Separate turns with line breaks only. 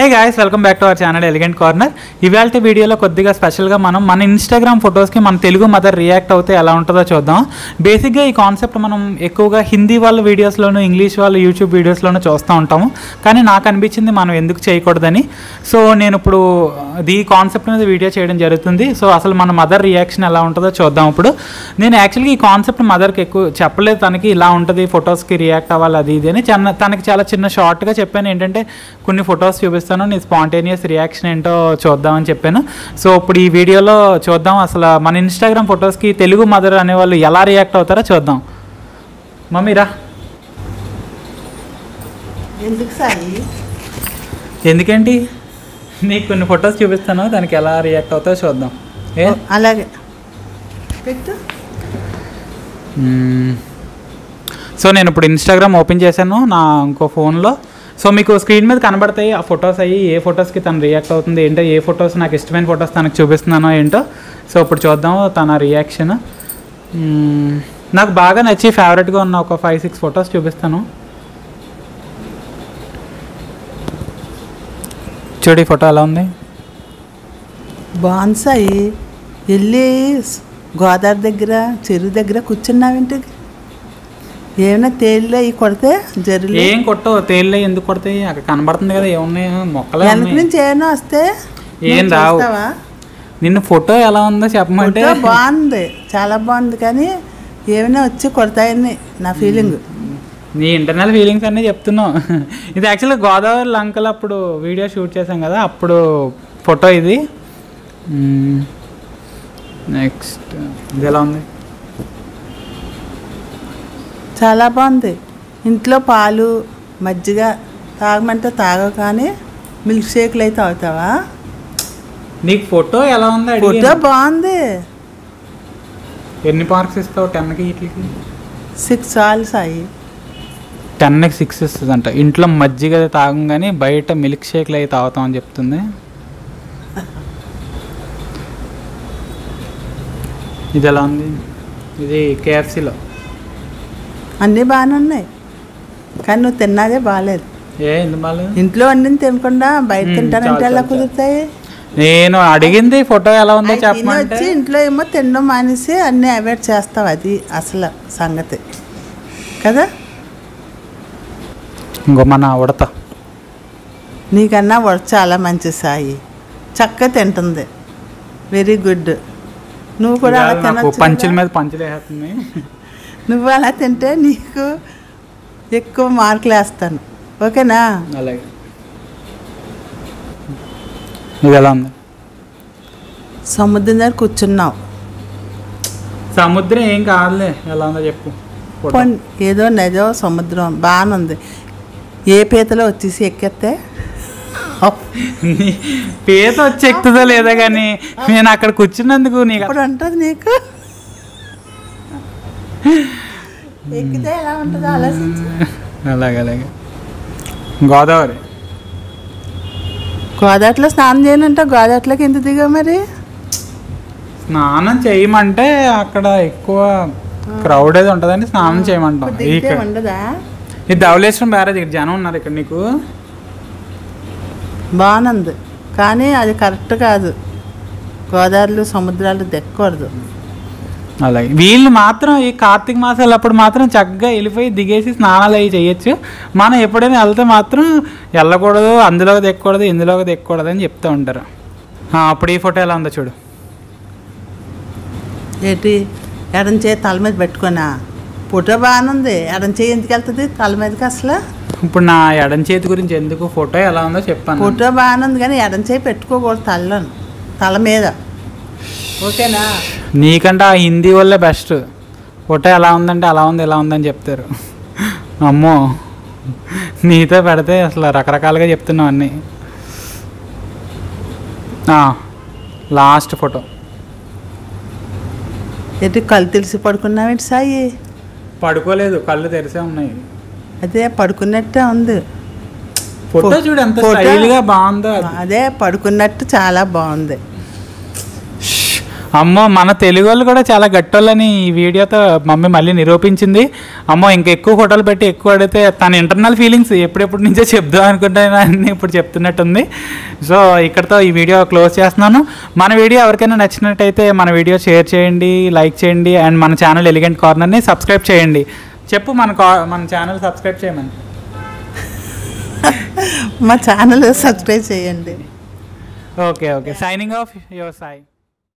Guys welcome back to our channel elegant corner ఇవాళ వీడియోలో కొద్దిగా స్పెషల్గా మనం మన ఇన్స్టాగ్రామ్ ఫొటోస్కి మన తెలుగు మదర్ రియాక్ట్ అవుతే ఎలా ఉంటుందో చూద్దాం బేసిక్గా ఈ కాన్సెప్ట్ మనం ఎక్కువగా హిందీ వాళ్ళ వీడియోస్లోను ఇంగ్లీష్ వాళ్ళ యూట్యూబ్ వీడియోస్లోనూ చూస్తూ ఉంటాము కానీ నాకు అనిపించింది మనం ఎందుకు చేయకూడదని సో నేను ఇప్పుడు ఈ కాన్సెప్ట్ మీద వీడియో చేయడం జరుగుతుంది సో అసలు మన మదర్ రియాక్షన్ ఎలా ఉంటుందో చూద్దాం ఇప్పుడు నేను యాక్చువల్గా ఈ కాన్సెప్ట్ మదర్కి ఎక్కువ చెప్పలేదు తనకి ఇలా ఉంటుంది ఫొటోస్కి రియాక్ట్ అవ్వాలి అది ఇది అని చిన్న తనకి చాలా చిన్న షార్ట్గా చెప్పాను ఏంటంటే కొన్ని ఫొటోస్ చూపిస్తాను నీ స్పాంటేనియస్ రియాక్షన్ ఏంటో చూద్దామని చెప్పాను సో ఇప్పుడు ఈ వీడియోలో చూద్దాం అసలు మన ఇన్స్టాగ్రామ్ ఫొటోస్కి తెలుగు మదర్ అనేవాళ్ళు ఎలా రియాక్ట్ అవుతారో చూద్దాం మమ్మీరా
ఎందుకు సాయి
ఎందుకేంటి నీకు కొన్ని ఫొటోస్ చూపిస్తాను దానికి ఎలా రియాక్ట్ అవుతారో చూద్దాం ఏ
అలాగే పెట్టు
మ్మ్. సో నేను ఇప్పుడు ఇన్స్టాగ్రామ్ ఓపెన్ చేశాను నా ఇంకో ఫోన్లో సో మీకు స్క్రీన్ మీద కనబడతాయి ఆ ఫొటోస్ అయ్యి ఏ ఫొటోస్కి తను రియాక్ట్ అవుతుంది ఏంటో ఏ ఫొటోస్ నాకు ఇష్టమైన ఫొటోస్ తనకు చూపిస్తున్నానో ఏంటో సో ఇప్పుడు చూద్దాం తన రియాక్షన్ మ్మ్. నాకు బాగా నచ్చి ఫేవరెట్గా ఉన్న ఒక ఫైవ్ సిక్స్ ఫొటోస్ చూపిస్తాను చూడు ఈ ఫోటో ఎలా ఉంది
బాగుంది సాయి వెళ్ళి స్- గోదావరి దగ్గర చెరువు దగ్గర కూర్చున్నావేంటి ఏమైనా తేలిలో అవి కొడితే జరులు
ఏం కొట్టవు తేలిలే ఎందుకు కొడతాయి అక్కడ కనబడుతుంది కదా ఏమున్నాయి మొక్కలే
వెనక
ఉన్నాయి.
నుంచి ఏమైనా వస్తే
ఏం
నువ్వు
రావు.
చూస్తావా?
నిన్ను ఫోటో ఎలా ఉందో చెప్పమంటే
ఫోటో బాగుంది చాలా బాగుంది కానీ ఏమైనా వచ్చి కొడతాయని నా ఫీలింగ్
నీ ఇంటర్నల్ ఫీలింగ్స్ అన్నీ చెప్తున్నావు ఇది యాక్చువల్గా గోదావరి లంకలు అప్పుడు వీడియో షూట్ చేసాం కదా అప్పుడు ఫోటో ఇది నెక్స్ట్ ఇది ఎలా ఉంది
చాలా బాగుంది ఇంట్లో పాలు మజ్జిగ తాగమంటే తాగవు కానీ మిల్క్ షేక్లు అయితే అవుతావా
నీకు ఫోటో ఎలా ఉంది
ఫోటో
అడిగి
బాగుంది
ఎన్ని మార్క్స్ ఇస్తావు టెన్కి వీటికి
సిక్స్ చాలు సాయి
టెన్కి సిక్స్ ఇస్తుంది అంట ఇంట్లో మజ్జిగ తాగం కానీ బయట మిల్క్ షేక్లు అయితే తాగుతాం అని చెప్తుంది ఇది ఎలా ఉంది ఇది కేఎఫ్సీలో
అన్నీ బాగానే ఉన్నాయి కానీ నువ్వు తిన్నాదే బాగాలేదు
ఏ ఎందుకు బాగాలేదు
ఇంట్లో వండిని తినకుండా బయట
మ్మ్,
తింటానంటే
చాలు,
ఎలా
చాలు,
కుదురుతాయి
నేను అడిగింది ఫోటో ఎలా ఉందో
అవి తిని
చెప్పమంటే
వచ్చి ఇంట్లో ఏమో తినడం మానేసి అన్నీ అవాయిడ్ చేస్తావు అది అసలు సంగతి కదా
ఇంకో మన ఉడత
నీకన్నా వడ చాలా మంచి సాయి చక్కగా తింటుంది వెరీ గుడ్ నువ్వు కూడా అలా
ఇవాళ నాకు
తినొచ్చు
పంచుల
కదా?
మీద పంచులు వేస్తుంది
నువ్వు అలా తింటే నీకు ఎక్కువ మార్కులు వేస్తాను ఓకేనా
అలాగే ఇది ఎలా ఉంది
సముద్రం దగ్గర కూర్చున్నావు
సముద్రం ఏం కాదులే ఎలా ఉందో చెప్పు ఫోటో.
పోనీ, ఏదో నదో సముద్రం బాగానే ఉంది ఏ పీతలో వచ్చేసి ఎక్కేస్తే
నీ పేద వచ్చి ఎక్కుతుందో లేదా కానీ నేను అక్కడ కూర్చున్నందుకు నీకు
అప్పుడు ఉంటుంది నీకు ఎక్కితే ఎలా ఉంటుందో ఆలోచించు
అలాగే అలాగే గోదావరి
గోదావరిలో స్నానం చేయనంటే గోదావరిలోకి ఎంత దిగా మరి
స్నానం చేయమంటే అక్కడ ఎక్కువ క్రౌడ్ ఏది ఉంటుందని స్నానం చేయమంటాం
ఇప్పుడు దిగితే
ఇక్కడ
ఉండదా
ఇది ధవళేశ్వరం బ్యారేజ్ ఇక్కడ జనం ఉన్నారు ఇక్కడ నీకు
బాగుంది కానీ అది కరెక్ట్ కాదు గోదావరిలో సముద్రాలు దెక్కకూడదు
అలాగే వీళ్ళు మాత్రం ఈ కార్తీక మాసాలు అప్పుడు మాత్రం చక్కగా వెళ్ళిపోయి దిగేసి స్నానాలు అవి చేయొచ్చు మనం ఎప్పుడైనా వెళ్తే మాత్రం వెళ్ళకూడదు అందులోకి దిక్కకూడదు ఇందులోకి దిక్కకూడదు అని చెప్తూ ఉంటారు ఆ, అప్పుడు ఈ ఫోటో ఎలా ఉందో చూడు
ఏంటి ఎడం చేయి తల మీద పెట్టుకోనా ఫోటో బాగానే ఉంది ఎడం చేయి ఎందుకు వెళ్తుంది తల మీదకి అసలు
ఇప్పుడు నా ఎడం చేతి గురించి ఎందుకు ఫోటో ఎలా ఉందో చెప్పాను
ఫోటో బాగానే ఉంది కానీ ఎడం చేయి పెట్టుకోకూడదు తలలో తల మీద ఓకేనా
నీకంటే ఆ హిందీ వల్లే బెస్ట్ ఫోటో ఎలా ఉందంటే అలా ఉంది ఎలా ఉందని చెప్తారు అమ్మో నీతో పెడితే అసలు రకరకాలుగా చెప్తున్నావు అన్నీ లాస్ట్ ఫోటో
ఏంటి కళ్ళు తెలిసి పడుకున్నావేంటి సాయి
పడుకోలేదు కళ్ళు తెరిసే ఉన్నాయి
అదే పడుకున్నట్టే ఉంది
ఫోటో చూడు ఎంత
ఫోటో-
స్టైల్గా బాగుందో అది.
అదే పడుకున్నట్టు చాలా బాగుంది
అమ్మో మన తెలుగు వాళ్ళు కూడా చాలా గట్టోళ్ళని ఈ వీడియోతో మమ్మీ మళ్ళీ నిరూపించింది అమ్మో ఇంకా ఎక్కువ ఫోటోలు పెట్టి ఎక్కువ అడిగితే తన ఇంటర్నల్ ఫీలింగ్స్ ఎప్పుడెప్పటి నుంచో చెప్దాం అనుకుంటాను అన్ని ఇప్పుడు చెప్తున్నట్టుంది సో ఇక్కడతో ఈ వీడియో క్లోజ్ చేస్తున్నాను మన వీడియో ఎవరికైనా నచ్చినట్టయితే మన వీడియో షేర్ చేయండి లైక్ చేయండి అండ్ మన ఛానల్ ఎలిగెంట్ కార్నర్ని సబ్స్క్రైబ్ చేయండి చెప్పు మన కా- మన ఛానల్ సబ్స్క్రైబ్ చేయమని
మా ఛానల్ సబ్స్క్రైబ్ చేయండి
okay okay signing off your Sai